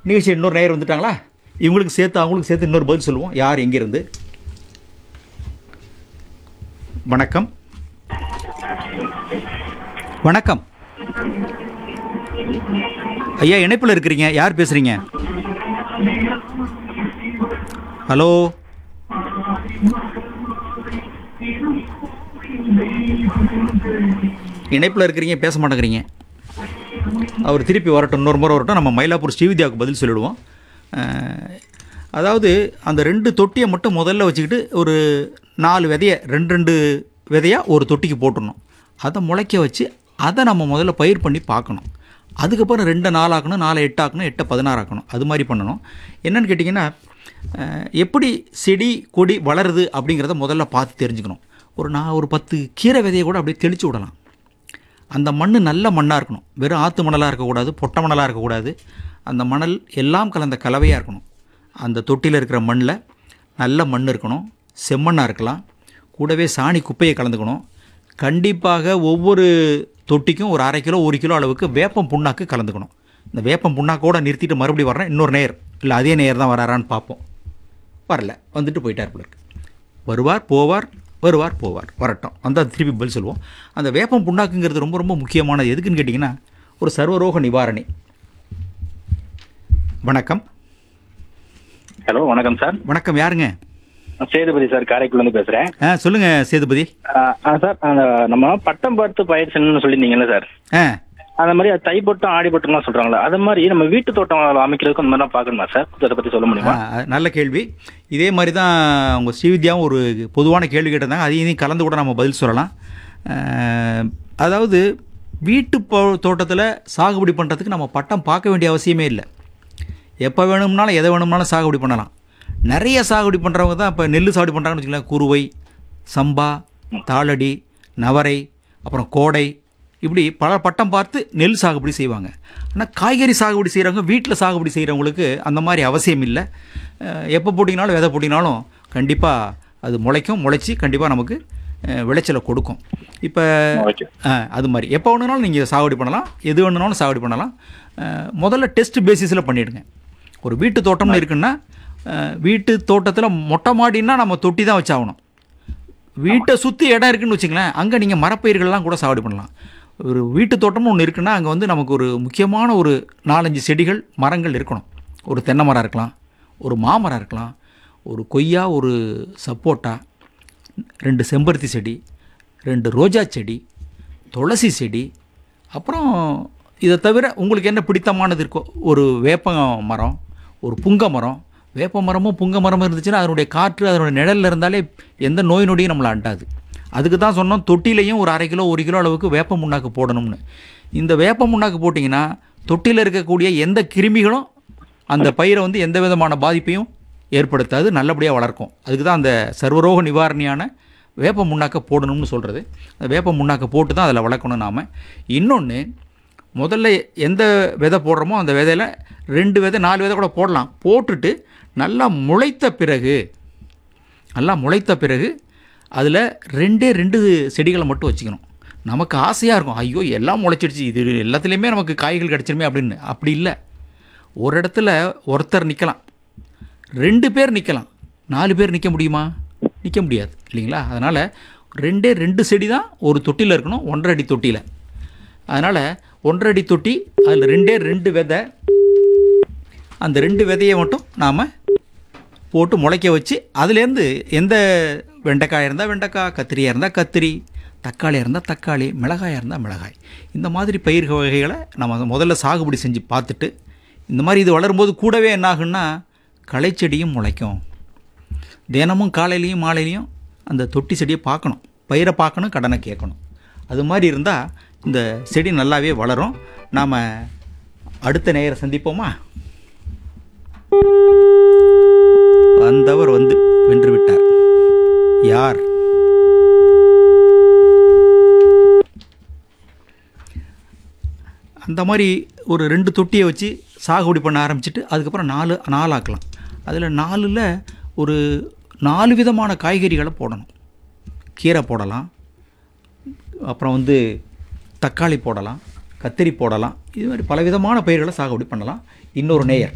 நிகழ்ச்சி இன்னொரு நேயர் வந்துட்டாங்களா இவங்களுக்கு சேர்த்து அவங்களுக்கு சேர்த்து இன்னொரு பதில் சொல்லுவோம் யார் எங்கிருந்து வணக்கம் வணக்கம் ஐயா இணைப்பில் இருக்கிறீங்க யார் பேசுகிறீங்க ஹலோ இணைப்பில் இருக்கிறீங்க பேச மாட்டேங்கிறீங்க அவர் திருப்பி வரட்டும் இன்னொரு முறை வரட்டும் நம்ம மயிலாப்பூர் ஸ்ரீவித்யாவுக்கு பதில் சொல்லிடுவோம் அஹ், அதாவது அந்த ரெண்டு தொட்டியை மட்டும் முதல்ல வச்சுக்கிட்டு ஒரு நாலு விதையை ரெண்டு ரெண்டு விதையாக ஒரு தொட்டிக்கு போட்டுடணும் அதை முளைக்க வச்சு அதை நம்ம முதல்ல பயிர் பண்ணி பார்க்கணும் அதுக்கப்புறம் ரெண்டு நாலாக்கணும் நாலு எட்டாக்கணும் எட்டை பதினாறு ஆக்கணும் அது மாதிரி பண்ணணும் என்னன்னு கேட்டிங்கன்னா அஹ், எப்படி செடி கொடி வளருது அப்படிங்கிறத முதல்ல பார்த்து தெரிஞ்சுக்கணும் ஒரு நான் ஒரு பத்து கீரை விதையை கூட அப்படியே தெளித்து விடலாம் அந்த மண் நல்ல மண்ணாக இருக்கணும் வெறும் ஆற்று மணலாக இருக்கக்கூடாது பொட்டை மணலாக இருக்கக்கூடாது அந்த மணல் எல்லாம் கலந்த கலவையாக இருக்கணும் அந்த தொட்டியில் இருக்கிற மண்ணில் நல்ல மண் இருக்கணும் செம்மண்ணாக இருக்கலாம் கூடவே சாணி குப்பையை கலந்துக்கணும் கண்டிப்பாக ஒவ்வொரு தொட்டிக்கும் ஒரு அரை கிலோ ஒரு கிலோ அளவுக்கு வேப்பம் புண்ணாக்கு கலந்துக்கணும் இந்த வேப்பம் புண்ணாக்கோட நிறுத்திட்டு மறுபடியும் வர்றேன் இன்னொரு நேர் இல்லை அதே நேர் தான் வராரான்னு பார்ப்போம் வரல வந்துட்டு போயிட்டார் போல இருக்கு வருவார் போவார் வருவார் போவார் வரட்டும் வந்து அது திருப்பி பதில் சொல்லுவோம் அந்த வேப்பம் புண்ணாக்குங்கிறது ரொம்ப ரொம்ப முக்கியமானது எதுக்குன்னு கேட்டிங்கன்னா ஒரு சர்வரோக நிவாரணி வணக்கம் ஹலோ வணக்கம் சார் வணக்கம் யாருங்க நான் சேதுபதி சார் காரைக்குடில இருந்து பேசுறேன் ஆ சொல்லுங்கள் சேதுபதி ஆ, ஆ, சார் அந்த நம்ம பட்டம் பார்த்து பயிர் செய்யணும்னு சொல்லியிருந்தீங்கல்ல சார் ஆ அந்த மாதிரி அது தை பொட்டம் ஆடி பொட்டம்லாம் சொல்றாங்களா அது மாதிரி நம்ம வீட்டு தோட்டம் அமைக்கிறதுக்கு அந்த மாதிரிலாம் பார்க்கணுமா சார் அதை பத்தி சொல்ல முடியுமா ஆ, நல்ல கேள்வி இதே மாதிரி தான் உங்கள் ஸ்ரீவித்யாவும் ஒரு பொதுவான கேள்வி கேட்டிருந்தாங்க அதையும் இதையும் கலந்து கூட நம்ம பதில் சொல்லலாம் ஆ, அதாவது வீட்டு போ- தோட்டத்தில் சாகுபடி பண்ணுறதுக்கு நம்ம பட்டம் பார்க்க வேண்டிய அவசியமே இல்லை எப்போ வேணும்னாலும் எதை வேணும்னாலும் சாகுபடி பண்ணலாம் நிறைய சாகுபடி பண்ணுறவங்க தான் இப்போ நெல் சாகுபடி பண்ணுறாங்கன்னு வச்சுக்கலாம் குருவை சம்பா தாளடி நவரை அப்புறம் கோடை இப்படி பல பட்டம் பார்த்து நெல் சாகுபடி செய்வாங்க ஆனால் காய்கறி சாகுபடி செய்கிறவங்க வீட்டில் சாகுபடி செய்கிறவங்களுக்கு அந்த மாதிரி அவசியம் இல்லை அஹ் எப்போ போட்டிங்கனாலும் விதை போட்டிங்கனாலும் கண்டிப்பாக அது முளைக்கும் முளைச்சி கண்டிப்பாக நமக்கு அஹ் விளைச்சலை கொடுக்கும் இப்போ ஓகே அது மாதிரி எப்போ வேணுனாலும் நீங்கள் சாகுபடி பண்ணலாம் எது வேணுனாலும் சாகுபடி பண்ணலாம் அஹ் முதல்ல டெஸ்ட் பேசிஸில் பண்ணிவிடுங்க ஒரு வீட்டு தோட்டம்னு இருக்குன்னா அஹ் வீட்டு தோட்டத்தில் மொட்டை மாடின்னா நம்ம தொட்டி தான் வச்சாகணும் வீட்டை சுற்றி இடம் இருக்குன்னு வச்சுங்களேன் அங்கே நீங்கள் மரப்பயிர்கள்லாம் கூட சாகுபடி பண்ணலாம் ஒரு வீட்டு தோட்டம்னு ஒன்று இருக்குன்னா அங்கே வந்து நமக்கு ஒரு முக்கியமான ஒரு நாலஞ்சு செடிகள் மரங்கள் இருக்கணும் ஒரு தென்னை மரம் இருக்கலாம் ஒரு மாமரம் இருக்கலாம் ஒரு கொய்யா ஒரு சப்போட்டா ரெண்டு செம்பருத்தி செடி ரெண்டு ரோஜா செடி துளசி செடி அப்புறம் இதை தவிர உங்களுக்கு என்ன பிடித்தமானது இருக்கோ ஒரு வேப்ப மரம் ஒரு புங்க மரம் வேப்ப மரமும் புங்க மரமும் இருந்துச்சுன்னா அதனுடைய காற்று அதனுடைய நிழல்ல இருந்தாலே எந்த நோய் நொடியும் நம்மளை அண்டாது அதுக்கு தான் சொன்னோம் தொட்டிலையும் ஒரு அரை கிலோ ஒரு கிலோ அளவுக்கு வேப்ப முன்னாக்கு போடணும்னு இந்த வேப்ப முன்னாக்கு போட்டிங்கன்னா தொட்டியில் இருக்கக்கூடிய எந்த கிருமிகளும் அந்த பயிரை வந்து எந்த விதமான பாதிப்பையும் ஏற்படுத்தாது நல்லபடியாக வளர்க்கும் அதுக்கு தான் அந்த சர்வரோக நிவாரணியான வேப்ப முன்னாக்க போடணும்னு சொல்கிறது அந்த வேப்ப முன்னாக்க போட்டு தான் அதில் வளர்க்கணும் நாம் இன்னொன்று முதல்ல எந்த விதை போடுறோமோ அந்த விதையில் ரெண்டு விதை நாலு விதை கூட போடலாம் போட்டுட்டு நல்லா முளைத்த பிறகு நல்லா முளைத்த பிறகு அதில் ரெண்டே ரெண்டு செடிகளை மட்டும் வச்சுக்கணும் நமக்கு ஆசையாக இருக்கும் ஐயோ எல்லாம் முளைச்சிடுச்சு இது எல்லாத்துலேயுமே நமக்கு காய்கள் கிடச்சிருமே அப்படின்னு அப்படி இல்லை ஒரு இடத்துல ஒருத்தர் நிற்கலாம் ரெண்டு பேர் நிற்கலாம் நாலு பேர் நிற்க முடியுமா நிற்க முடியாது இல்லைங்களா அதனால் ரெண்டே ரெண்டு செடி தான் ஒரு தொட்டியில் இருக்கணும் ஒன்றரை அடி தொட்டியில் அதனால் ஒன்றரை அடி தொட்டி அதில் ரெண்டே ரெண்டு விதை அந்த ரெண்டு விதையை மட்டும் நாம் போட்டு முளைக்க வச்சு அதுலேருந்து எந்த வெண்டைக்காய் இருந்தால் வெண்டைக்காய் கத்திரியாக இருந்தால் கத்திரி தக்காளியாக இருந்தால் தக்காளி மிளகாயாக இருந்தால் மிளகாய் இந்த மாதிரி பயிர் வகைகளை நம்ம முதல்ல சாகுபடி செஞ்சு பார்த்துட்டு இந்த மாதிரி இது வளரும்போது கூடவே என்ன ஆகுன்னா களைச்செடியும் முளைக்கும் தினமும் காலையிலையும் மாலையிலையும் அந்த தொட்டி செடியை பார்க்கணும் பயிரை பார்க்கணும் கடனை கேட்கணும் அது மாதிரி இருந்தால் இந்த செடி நல்லாவே வளரும் நாம் அடுத்த நேரம் சந்திப்போமா வந்தவர் வந்து வென்று விட்டார் யார் அந்த மாதிரி ஒரு ரெண்டு தொட்டியை வச்சு சாகுபடி பண்ண ஆரம்பிச்சிட்டு அதுக்கப்புறம் நாலு நாலாக்கலாம் அதில் நாலில் ஒரு நாலு விதமான காய்கறிகளை போடணும் கீரை போடலாம் அப்புறம் வந்து தக்காளி போடலாம் கத்திரி போடலாம் இது மாதிரி பலவிதமான பயிர்களை சாகுபடி பண்ணலாம் இன்னொரு நேயர்